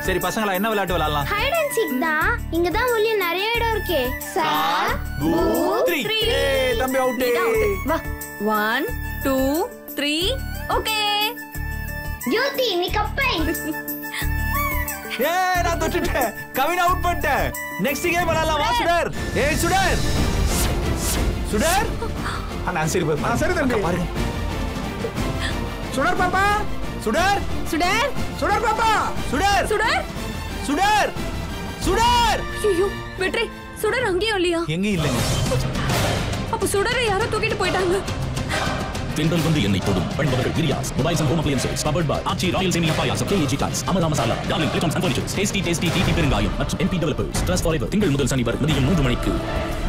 சரி பசங்களா என்ன விளையாட்டு விளையாடலாம் ஹைட் அண்ட் சீக் தான் இங்க தான் உள்ள நிறைய இடம் இருக்கே சார் த்ரீ ஏய், தம்பி அவுட்டே வா one two three okay Jyothi நீ கப்பை ஏ நான் தொட்டுட்டேன் கவின் அவுட் பண்ணிட்டேன் நெக்ஸ்ட் கேம் விளையாடலாம் வா சுடர் ஏய் சுடர் சுடர் அண்ணா சரி போய் ஆ, சரி தம்பி. பாருங்க சுடர் பாப்பா சுடர் சுடர் சுடர் பாப்பா சுடர் சுடர் சுடர் சுடர் ஐயோ வெற்றி சுடர் அங்கேயும் இல்லையா எங்க இல்லைங்க அப்ப சுடரை யாரோ தூக்கிட்டு போயிட்டாங்க தென்றல் வந்து என்னை தொடும் பண்பவர்கள் கிரியாஸ் mobiles and home appliances powered by Aachi royal சேமியா பாயாசம் கேஏஜி டாக்ஸ் அமதா மசாலா டார்லிங் பிளிட்டம்ஸ் அண்ட் ஃபர்னிச்சர்ஸ் டேஸ்டி டேஸ்டி டிடி பெருங்காயம் மற்றும் எம்பி டெவலப்பர்ஸ் ட்ரஸ்ட் ஃபார் திங்கள் முதல் சனி வரை மதியம் மூன்று மணிக்கு